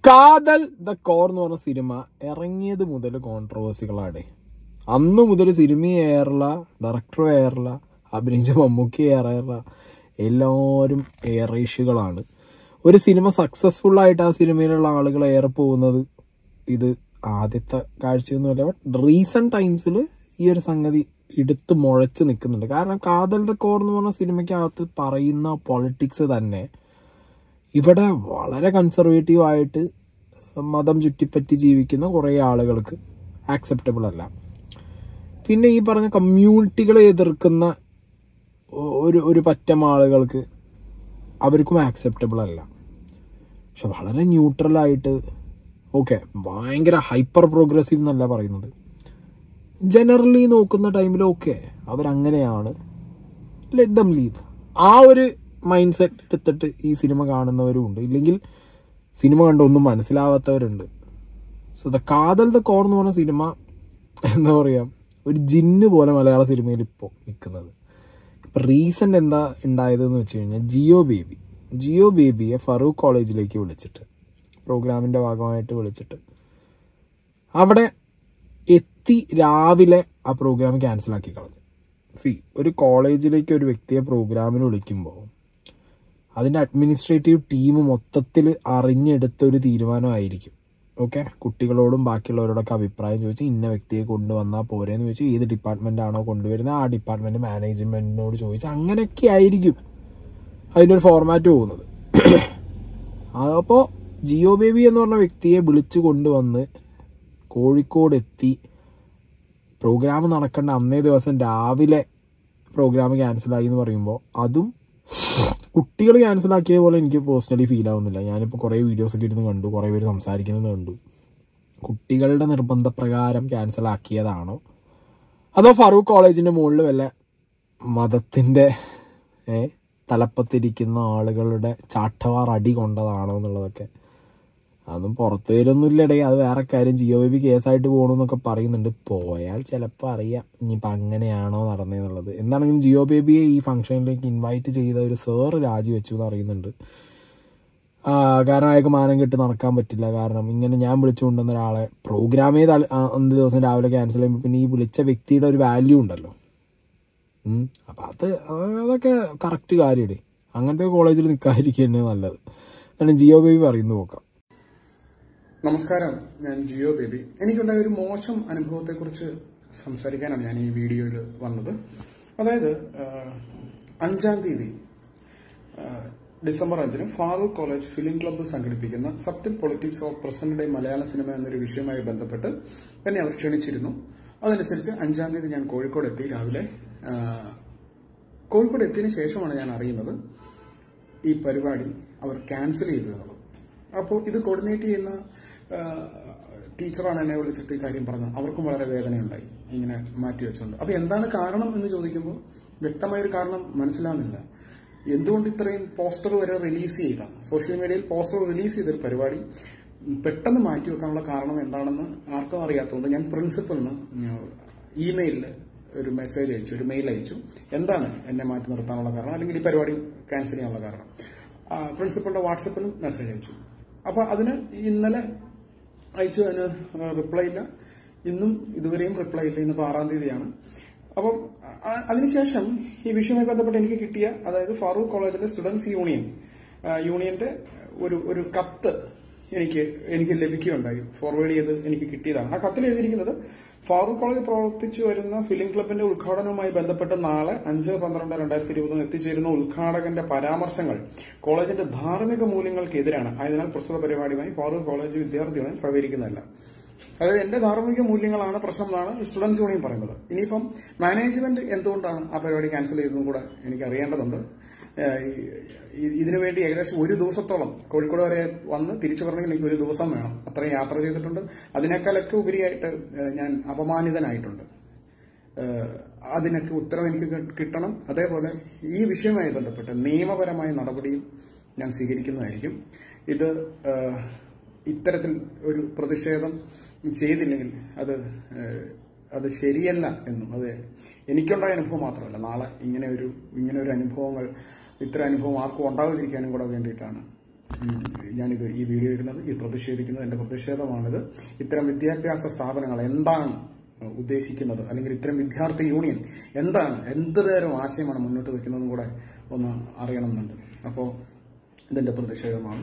കാതൽ the core എന്ന് പറഞ്ഞ സിനിമ ഇറങ്ങിയത് മുതൽ കോൺട്രവേഴ്സികളാണ് അന്ന് മുതൽ സിനിമയും ഏറില്ല ഡയറക്ടറും ഏറില്ല അഭിനയിച്ച മമ്മൂക്കി ഏറില്ല എല്ലാവരും ഏറേഷുകളാണ് ഒരു സിനിമ സക്സസ്ഫുൾ ആയിട്ട് ആ സിനിമയിലുള്ള ആളുകൾ ഏറെ പോകുന്നത് ഇത് ആദ്യത്തെ കാഴ്ചയൊന്നുമല്ല ബട്ട് റീസെന്റ് ടൈംസിൽ ഈ ഒരു സംഗതി എടുത്ത് മുഴച്ച് നിൽക്കുന്നുണ്ട് കാരണം കാതൽ ദ കോർ എന്ന് പറഞ്ഞ സിനിമയ്ക്കകത്ത് പറയുന്ന പൊളിറ്റിക്സ് തന്നെ ഇവിടെ വളരെ കൺസർവേറ്റീവ് ആയിട്ട് മതം ചുറ്റിപ്പറ്റി ജീവിക്കുന്ന കുറേ ആളുകൾക്ക് ആക്സെപ്റ്റബിൾ അല്ല പിന്നെ ഈ പറഞ്ഞ കമ്മ്യൂണിറ്റികളെ എതിർക്കുന്ന ഒ- ഒരു ഒരു പറ്റം ആളുകൾക്ക് അവർക്കും ആക്സെപ്റ്റബിൾ അല്ല പക്ഷെ വളരെ ന്യൂട്രലായിട്ട് ഓക്കെ ഭയങ്കര ഹൈപ്പർ പ്രോഗ്രസീവ് എന്നല്ല പറയുന്നത് ജനറലി നോക്കുന്ന ടൈമിൽ ഓക്കെ അവരങ്ങനെയാണ് ലെറ്റ് ദം ലീവ് ആ ഒരു മൈൻഡ് സെറ്റ് എടുത്തിട്ട് ഈ സിനിമ കാണുന്നവരും ഉണ്ട് ഇല്ലെങ്കിൽ സിനിമ കണ്ട് ഒന്നും മനസ്സിലാവാത്തവരുണ്ട് so the Kaathal the core എന്ന് പറഞ്ഞ സിനിമ എന്താ പറയുക ഒരു ജിന്ന് പോലെ മലയാള സിനിമയിൽ ഇപ്പോൾ നിൽക്കുന്നത് ഇപ്പം റീസെൻ്റ് എന്താ ഉണ്ടായതെന്ന് വെച്ച് കഴിഞ്ഞാൽ ജിയോ ബേബി ജിയോ ബേബിയെ ഫറൂഖ് കോളേജിലേക്ക് വിളിച്ചിട്ട് പ്രോഗ്രാമിൻ്റെ ഭാഗമായിട്ട് വിളിച്ചിട്ട് അവിടെ എത്തി രാവിലെ ആ പ്രോഗ്രാം ക്യാൻസലാക്കി കളഞ്ഞു സി ഒരു കോളേജിലേക്ക് ഒരു വ്യക്തിയെ പ്രോഗ്രാമിന് വിളിക്കുമ്പോൾ അതിൻ്റെ അഡ്മിനിസ്ട്രേറ്റീവ് ടീം മൊത്തത്തിൽ അറിഞ്ഞെടുത്ത ഒരു തീരുമാനമായിരിക്കും ഓക്കെ കുട്ടികളോടും ബാക്കിയുള്ളവരോടൊക്കെ അഭിപ്രായം ചോദിച്ച് ഇന്ന വ്യക്തിയെ കൊണ്ടുവന്നാൽ പോരെന്ന് ചോദിച്ച് ഏത് ഡിപ്പാർട്ട്മെന്റ് ആണോ കൊണ്ടുവരുന്നത് ആ ഡിപ്പാർട്ട്മെന്റ് മാനേജ്മെന്റിനോട് ചോദിച്ച് അങ്ങനെയൊക്കെ ആയിരിക്കും അതിൻ്റെ ഒരു ഫോർമാറ്റ് പോകുന്നത് അപ്പോൾ ജിയോ ബേബി എന്ന് പറഞ്ഞ വ്യക്തിയെ വിളിച്ചു കൊണ്ടുവന്ന് കോഴിക്കോട് എത്തി പ്രോഗ്രാം നടക്കേണ്ട അന്നേ ദിവസം രാവിലെ പ്രോഗ്രാം ക്യാൻസലായി എന്ന് പറയുമ്പോൾ അതും കുട്ടികൾ ക്യാൻസലാക്കിയ പോലെ എനിക്ക് പേഴ്സണലി ഫീൽ ആവുന്നില്ല ഞാനിപ്പോൾ കുറേ വീഡിയോസ് ഒക്കെ ഇരുന്ന് കണ്ടു കുറേ പേര് സംസാരിക്കുന്നത് കണ്ടു കുട്ടികളുടെ നിർബന്ധപ്രകാരം ക്യാൻസലാക്കിയതാണോ അതോ ഫറൂഖ് കോളേജിന്റെ മുകളിൽ വല്ല മതത്തിന്റെ ഏ തലപ്പത്തിരിക്കുന്ന ആളുകളുടെ ചാട്ടവാർ അടി കൊണ്ടതാണോ എന്നുള്ളതൊക്കെ അതും പുറത്തു വരുന്നില്ലടേ അത് വേറെ കാര്യം ജിയോ ബേബി കേസായിട്ട് പോകണമെന്നൊക്കെ പറയുന്നുണ്ട് പോയാൽ ചിലപ്പോൾ അറിയാം ഇനിയിപ്പോൾ അങ്ങനെയാണോ നടന്നതെന്നുള്ളത് എന്താണെങ്കിലും ജിയോ ബേബിയെ ഈ ഫംഗ്ഷനിലേക്ക് ഇൻവൈറ്റ് ചെയ്ത ഒരു സാറ് രാജിവെച്ചു എന്ന് അറിയുന്നുണ്ട് ആ, കാരണം അയാൾക്ക് മാനം കെട്ട് നടക്കാൻ പറ്റില്ല കാരണം ഇങ്ങനെ ഞാൻ വിളിച്ചുകൊണ്ടുവന്ന ഒരാളെ പ്രോഗ്രാമേ തല- ആ, അന്ന് ദിവസം രാവിലെ ക്യാൻസൽ ചെയ്യുമ്പോൾ പിന്നെ ഈ വിളിച്ച വ്യക്തിയുടെ ഒരു വാല്യൂ ഉണ്ടല്ലോ ഉം. അപ്പൊ അത് അതൊക്കെ കറക്റ്റ് കാര്യമാണ് അങ്ങനത്തെ കോളേജിൽ നിൽക്കാതിരിക്കുക തന്നെ നല്ലത് കാരണം ജിയോ ബേബി പറയുന്നു നോക്കാം നമസ്കാരം ഞാൻ ജിയോ ബേബി എനിക്കുണ്ടായ ഒരു മോശം അനുഭവത്തെക്കുറിച്ച് സംസാരിക്കാനാണ് ഞാൻ ഈ വീഡിയോയിൽ വന്നത് അതായത് ആ, അഞ്ചാം തീയതി ആ, ഡിസംബർ അഞ്ചിന് ഫാറൂഖ് കോളേജ് ഫിലിം ക്ലബ്ബ് സംഘടിപ്പിക്കുന്ന subtle politics of present day മലയാള സിനിമ എന്നൊരു വിഷയവുമായി ബന്ധപ്പെട്ട് എന്നെ അവർ ക്ഷണിച്ചിരുന്നു അതനുസരിച്ച് അഞ്ചാം തീയതി ഞാൻ കോഴിക്കോട് എത്തി രാവിലെ ആ, കോഴിക്കോട് എത്തിയതിനു ശേഷമാണ് ഞാൻ അറിയുന്നത് ഈ പരിപാടി അവർ ക്യാൻസൽ ചെയ്തു എന്നുള്ളത് അപ്പോൾ ഇത് കോർഡിനേറ്റ് ചെയ്യുന്ന ആ, ടീച്ചറാണ് എന്നെ വിളിച്ചിട്ട് ഈ കാര്യം പറഞ്ഞത് അവർക്കും വളരെ വേദനയുണ്ടായി ഇങ്ങനെ മാറ്റി വെച്ചുകൊണ്ട് അപ്പോൾ എന്താണ് കാരണം എന്ന് ചോദിക്കുമ്പോൾ വ്യക്തമായൊരു കാരണം മനസ്സിലാവുന്നില്ല എന്തുകൊണ്ട് ഇത്രയും പോസ്റ്റർ വരെ റിലീസ് ചെയ്ത സോഷ്യൽ മീഡിയയിൽ പോസ്റ്റർ റിലീസ് ചെയ്തൊരു പരിപാടി പെട്ടെന്ന് മാറ്റി വെക്കാനുള്ള കാരണം എന്താണെന്ന് ആർക്കും അറിയാത്തതുകൊണ്ട് ഞാൻ പ്രിൻസിപ്പലിന് ഇമെയിലിൽ ഒരു മെസ്സേജ് അയച്ചു ഒരു മെയിൽ അയച്ചു എന്താണ് എന്നെ മാറ്റി നിർത്താനുള്ള കാരണം അല്ലെങ്കിൽ ഈ പരിപാടി ക്യാൻസൽ ചെയ്യാനുള്ള കാരണം ആ, പ്രിൻസിപ്പലിന്റെ വാട്സപ്പിലും മെസ്സേജ് അയച്ചു അപ്പൊ അതിന് ഇന്നലെ അയച്ചു അതിന് റിപ്ലൈ ഇല്ല ഇന്നും ഇതുവരെയും റിപ്ലൈ ഇല്ല ഇന്നിപ്പോ ആറാം തീയതിയാണ് അപ്പം അ- അതിനുശേഷം ഈ വിഷയവുമായി ബന്ധപ്പെട്ട് എനിക്ക് കിട്ടിയ അതായത് ഫാറൂഖ് കോളേജിലെ സ്റ്റുഡൻസ് യൂണിയൻ ആ, യൂണിയന്റെ ഒരു ഒരു കത്ത് എനിക്ക് എനിക്ക് ലഭിക്കുകയുണ്ടായി ഫോർവേഡ് ചെയ്ത് എനിക്ക് കിട്ടിയതാണ് ആ കത്തിൽ എഴുതിയിരിക്കുന്നത് ഫാറൂഖ് കോളേജ് പ്രവർത്തിച്ചു വരുന്ന ഫിലിം ക്ലബിന്റെ ഉദ്ഘാടനവുമായി ബന്ധപ്പെട്ട് നാളെ അഞ്ച് പന്ത്രണ്ട് രണ്ടായിരത്തി ഇരുപതിന് എത്തിച്ചേരുന്ന ഉദ്ഘാടകന്റെ പരാമർശങ്ങൾ കോളേജിന്റെ ധാർമ്മിക മൂല്യങ്ങൾക്കെതിരാണ് ആയതിനാൽ പ്രസ്തുത പരിപാടിയുമായി ഫാറൂഖ് കോളേജ് വിദ്യാർത്ഥികളെ സഹകരിക്കുന്നതല്ല അതായത് എന്റെ ധാർമ്മിക മൂല്യങ്ങളാണ് പ്രശ്നം എന്നാണ് ഈ സ്റ്റുഡൻസ് യൂണിയൻ പറയുന്നത് ഇനിയിപ്പം മാനേജ്മെന്റ് എന്തുകൊണ്ടാണ് ആ പരിപാടി ക്യാൻസൽ ചെയ്തതെന്നും കൂടെ എനിക്ക് അറിയേണ്ടതുണ്ട് ഏഹ് ഈ- ഇതിനു വേണ്ടി ഏകദേശം ഒരു ദിവസത്തോളം കോഴിക്കോട് വരെ വന്ന് തിരിച്ചു വരണമെങ്കിൽ എനിക്ക് ഒരു ദിവസം വേണം അത്രയും യാത്ര ചെയ്തിട്ടുണ്ട് അതിനേക്കാളൊക്കെ ഉപരിയായിട്ട് ഏഹ് ഞാൻ അപമാനിതനായിട്ടുണ്ട് ഏഹ് അതിനൊക്കെ ഉത്തരം എനിക്ക് കി- കിട്ടണം അതേപോലെ ഈ വിഷയവുമായി ബന്ധപ്പെട്ട് നിയമപരമായ നടപടിയും ഞാൻ സ്വീകരിക്കുന്നതായിരിക്കും ഇത് ഏഹ് ഇത്തരത്തിൽ ഒരു പ്രതിഷേധം ചെയ്തില്ലെങ്കിൽ അത് ഏഹ് അത് ശരിയല്ല എന്നും അത് എനിക്കുണ്ടായ അനുഭവം മാത്രമല്ല നാളെ ഇങ്ങനെ ഒരു ഇങ്ങനെ ഒരു അനുഭവങ്ങൾ ഇത്തരം അനുഭവം ആർക്കും ഉണ്ടാകാതിരിക്കാനും കൂടെ വേണ്ടിയിട്ടാണ് ഉം, ഞാനിത് ഈ വീഡിയോ ഇടുന്നത് ഈ പ്രതിഷേധിക്കുന്നത് എന്റെ പ്രതിഷേധമാണിത് ഇത്തരം വിദ്യാഭ്യാസ സ്ഥാപനങ്ങൾ എന്താണ് ഉദ്ദേശിക്കുന്നത് അല്ലെങ്കിൽ ഇത്തരം വിദ്യാർത്ഥി യൂണിയൻ എന്താണ് എന്ത് തരം ആശയമാണ് മുന്നോട്ട് വെക്കുന്നതും കൂടെ ഒന്ന് അറിയണമെന്നുണ്ട് അപ്പോൾ ഇതിന്റെ പ്രതിഷേധമാണ്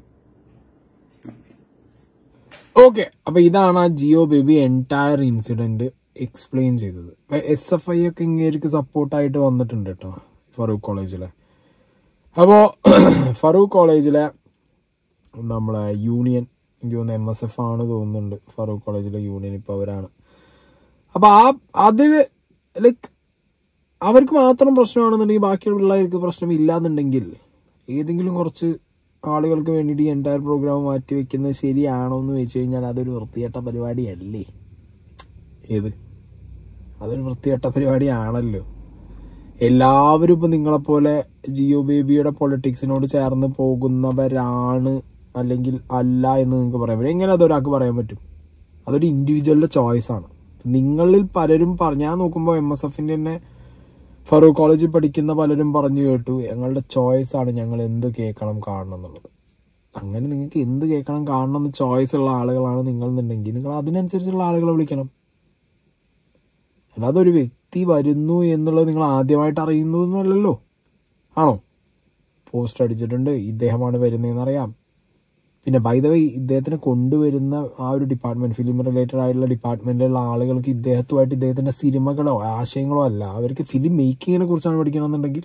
ഓക്കെ അപ്പൊ ഇതാണ് ആ Jeo Baby entire incident explain ചെയ്തത് എസ് എഫ് ഐ ഒക്കെ ഇങ്ങേർക്ക് സപ്പോർട്ടായിട്ട് വന്നിട്ടുണ്ട് കേട്ടോ ഫറൂഖ് കോളേജിലെ അപ്പോ ഫറൂഖ് കോളേജിലെ നമ്മളെ യൂണിയൻ എനിക്ക് തോന്നുന്നു എം എസ് എഫ് ആണ് തോന്നുന്നുണ്ട് ഫറൂഖ് കോളേജിലെ യൂണിയൻ ഇപ്പൊ അവരാണ് അപ്പൊ ആ അതില് ലൈക്ക് അവർക്ക് മാത്രം പ്രശ്നമാണെന്നുണ്ടെങ്കിൽ ബാക്കിയുള്ള പിള്ളേർക്ക് പ്രശ്നം ഇല്ലാന്നുണ്ടെങ്കിൽ ഏതെങ്കിലും കുറച്ച് ആളുകൾക്ക് വേണ്ടിയിട്ട് ഈ എൻറ്റയർ പ്രോഗ്രാം മാറ്റി വെക്കുന്നത് ശരിയാണോ എന്ന് വെച്ച് കഴിഞ്ഞാൽ അതൊരു വൃത്തികെട്ട പരിപാടിയല്ലേ ഏത് അതൊരു വൃത്തികെട്ട പരിപാടിയാണല്ലോ എല്ലാവരും ഇപ്പൊ നിങ്ങളെപ്പോലെ ജിയോ ബേബിയുടെ പൊളിറ്റിക്സിനോട് ചേർന്ന് പോകുന്നവരാണ് അല്ലെങ്കിൽ അല്ല എന്ന് നിങ്ങൾക്ക് പറയാൻ പറ്റും എങ്ങനെ അതൊരാൾക്ക് പറയാൻ പറ്റും അതൊരു ഇൻഡിവിജ്വലിന്റെ ചോയ്സ് ആണ് നിങ്ങളിൽ പലരും പറ- ഞാൻ നോക്കുമ്പോൾ എം എസ് എഫിന്റെ തന്നെ ഫറൂഖ് കോളേജിൽ പഠിക്കുന്ന പലരും പറഞ്ഞു കേട്ടു ഞങ്ങളുടെ ചോയ്സ് ആണ് ഞങ്ങൾ എന്ത് കേൾക്കണം കാണണം എന്നുള്ളത് അങ്ങനെ നിങ്ങൾക്ക് എന്ത് കേൾക്കണം കാണണം എന്ന് ചോയ്സ് ഉള്ള ആളുകളാണ് നിങ്ങൾ എന്നുണ്ടെങ്കിൽ നിങ്ങൾ അതിനനുസരിച്ചുള്ള ആളുകളെ വിളിക്കണം അല്ലാതെ ഒരു വ്യക്തി വരുന്നു എന്നുള്ളത് നിങ്ങൾ ആദ്യമായിട്ട് അറിയുന്നു എന്നല്ലല്ലോ ആണോ പോസ്റ്റർ അടിച്ചിട്ടുണ്ട് ഇദ്ദേഹമാണ് വരുന്നതെന്ന് അറിയാം പിന്നെ ബൈ ദ വേ ഇദ്ദേഹത്തിനെ കൊണ്ടുവരുന്ന ആ ഒരു ഡിപ്പാർട്ട്മെന്റ് ഫിലിം റിലേറ്റഡ് ആയിട്ടുള്ള ഡിപ്പാർട്ട്മെന്റിലുള്ള ആളുകൾക്ക് ഇദ്ദേഹത്തുമായിട്ട് ഇദ്ദേഹത്തിന്റെ സിനിമകളോ ആശയങ്ങളോ അല്ല അവർക്ക് ഫിലിം മേക്കിങ്ങിനെ കുറിച്ചാണ് പഠിക്കണമെന്നുണ്ടെങ്കിൽ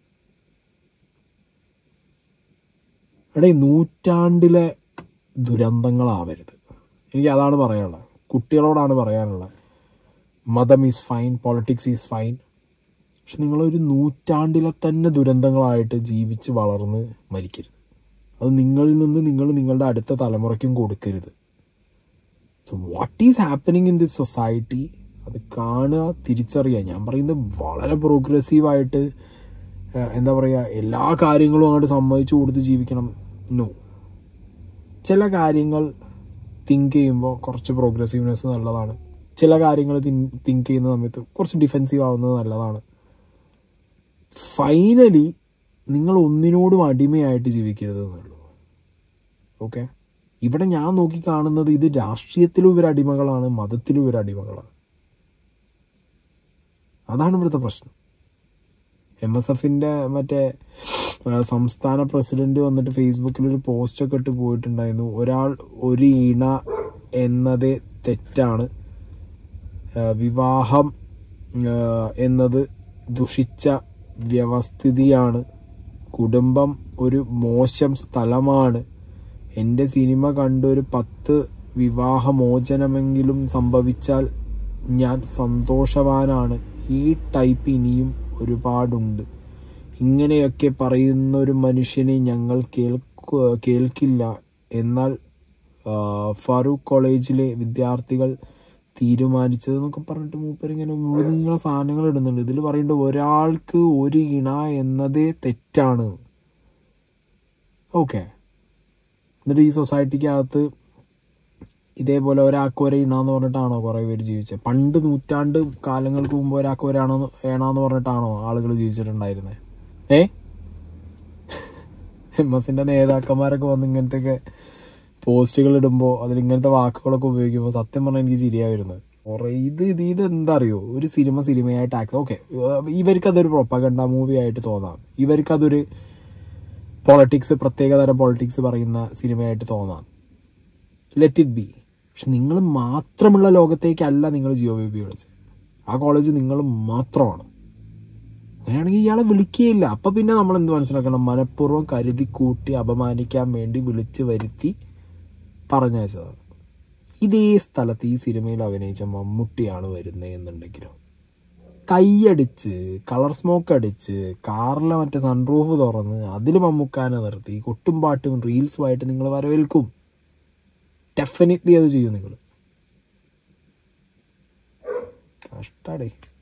എടേ നൂറ്റാണ്ടിലെ ദുരന്തങ്ങളാവരുത് എനിക്ക് അതാണ് പറയാനുള്ളത് കുട്ടികളോടാണ് പറയാനുള്ളത് മതം is fine politics is fine പക്ഷെ നിങ്ങളൊരു നൂറ്റാണ്ടിലെ തന്നെ ദുരന്തങ്ങളായിട്ട് ജീവിച്ച് വളർന്ന് മരിക്കരുത് അത് നിങ്ങളിൽ നിന്ന് നിങ്ങൾ നിങ്ങളുടെ അടുത്ത തലമുറയ്ക്കും കൊടുക്കരുത് so what is happening in this society അത് കാണുക തിരിച്ചറിയുക ഞാൻ പറയുന്നത് വളരെ പ്രോഗ്രസീവായിട്ട് എന്താ പറയുക എല്ലാ കാര്യങ്ങളും അങ്ങോട്ട് സമ്മതിച്ചു കൊടുത്ത് ജീവിക്കണം നോ ചില കാര്യങ്ങൾ തിങ്ക് ചെയ്യുമ്പോൾ കുറച്ച് പ്രോഗ്രസീവ്നെസ് നല്ലതാണ് ചില കാര്യങ്ങൾ തിങ്ക് ചെയ്യുന്ന സമയത്ത് കുറച്ച് ഡിഫെൻസീവ് ആവുന്നത് നല്ലതാണ് ഫൈനലി നിങ്ങൾ ഒന്നിനോടും അടിമയായിട്ട് ജീവിക്കരുത് എന്നുള്ളൂ ഓക്കെ ഇവിടെ ഞാൻ നോക്കി കാണുന്നത് ഇത് രാഷ്ട്രീയത്തിലും ഇവർ അടിമകളാണ് മതത്തിലും ഇവർ അടിമകളാണ് അതാണ് ഇവിടുത്തെ പ്രശ്നം എം എസ് എഫിന്റെ മറ്റേ ആ, സംസ്ഥാന പ്രസിഡന്റ് വന്നിട്ട് ഫേസ്ബുക്കിൽ ഒരു പോസ്റ്റ് ഒക്കെ ഇട്ട് പോയിട്ടുണ്ടായിരുന്നു ഒരാൾ ഒരു ഇണ എന്നത് തെറ്റാണ് ആ, വിവാഹം ആ, എന്നത് ദുഷിച്ച വ്യവസ്ഥിതിയാണ് കുടുംബം ഒരു മോശം സ്ഥലമാണ് എൻ്റെ സിനിമ കണ്ടൊരു പത്ത് വിവാഹമോചനമെങ്കിലും സംഭവിച്ചാൽ ഞാൻ സന്തോഷവാനാണ് ഈ ടൈപ്പ് ഇനിയും ഒരുപാടുണ്ട് ഇങ്ങനെയൊക്കെ പറയുന്ന ഒരു മനുഷ്യനെ ഞങ്ങൾ കേൾക്കു കേൾക്കില്ല എന്നാൽ ആ, ഫാറൂഖ് കോളേജിലെ വിദ്യാർത്ഥികൾ തീരുമാനിച്ചത് എന്നൊക്കെ പറഞ്ഞിട്ട് മൂപ്പർ ഇങ്ങനെ നിങ്ങളെ സാധനങ്ങൾ ഇടുന്നുണ്ട് ഇതിൽ പറയുന്നുണ്ട് ഒരാൾക്ക് ഒരു ഇണ എന്നതേ തെറ്റാണ് ഓക്കെ എന്നിട്ട് ഈ സൊസൈറ്റിക്കകത്ത് ഇതേപോലെ ഒരാൾക്ക് ഒരേ ഇണാന്ന് പറഞ്ഞിട്ടാണോ കുറെ പേര് ജീവിച്ചത് പണ്ട് നൂറ്റാണ്ട് കാലങ്ങൾക്ക് മുമ്പ് ഒരാൾക്ക് ഒരാണോ ഏണാന്ന് പറഞ്ഞിട്ടാണോ ആളുകൾ ജീവിച്ചിട്ടുണ്ടായിരുന്നത് ഏ എം എസിന്റെ നേതാക്കന്മാരൊക്കെ വന്ന് ഇങ്ങനത്തെ പോസ്റ്റുകൾ ഇടുമ്പോൾ അതിൽ ഇങ്ങനത്തെ വാക്കുകളൊക്കെ ഉപയോഗിക്കുമ്പോൾ സത്യം പറഞ്ഞാൽ എനിക്ക് ചിരിയാ വരുന്നത് കുറെ ഇത് ഇത് ഇത് എന്താ അറിയോ ഒരു സിനിമ സിനിമയായിട്ട് ആക്സ് ഓക്കെ ഇവർക്ക് അതൊരു പ്രൊപ്പഗണ്ട മൂവി ആയിട്ട് തോന്നാം ഇവർക്ക് അതൊരു പൊളിറ്റിക്സ് പ്രത്യേകതരം പൊളിറ്റിക്സ് പറയുന്ന സിനിമയായിട്ട് തോന്നാം ലെറ്റ് ഇറ്റ് ബി പക്ഷെ നിങ്ങൾ മാത്രമുള്ള ലോകത്തേക്കല്ല നിങ്ങൾ ജിയോ ബേബി വിളിച്ചത് ആ കോളേജ് നിങ്ങൾ മാത്രമാണ് അങ്ങനെയാണെങ്കിൽ ഇയാളെ വിളിക്കുകയില്ല അപ്പൊ പിന്നെ നമ്മൾ എന്ത് മനസ്സിലാക്കണം മനഃപൂർവ്വം കരുതി കൂട്ടി അപമാനിക്കാൻ വേണ്ടി വിളിച്ചു വരുത്തി പറഞ്ഞയച്ചതാണ് ഇതേ സ്ഥലത്ത് ഈ സിനിമയിൽ അഭിനയിച്ച മമ്മൂട്ടിയാണ് വരുന്നത് എന്നുണ്ടെങ്കിലോ കൈയടിച്ച് കളർ സ്മോക്ക് അടിച്ച് കാറിലെ മറ്റേ സൺറൂഫ് തുറന്ന് അതിൽ മമ്മൂക്കാനെ നിർത്തി കൊട്ടും പാട്ടും റീൽസുമായിട്ട് നിങ്ങൾ വരവേൽക്കും ഡെഫിനറ്റ്ലി അത് ചെയ്യും നിങ്ങൾ കഷ്ടാടേ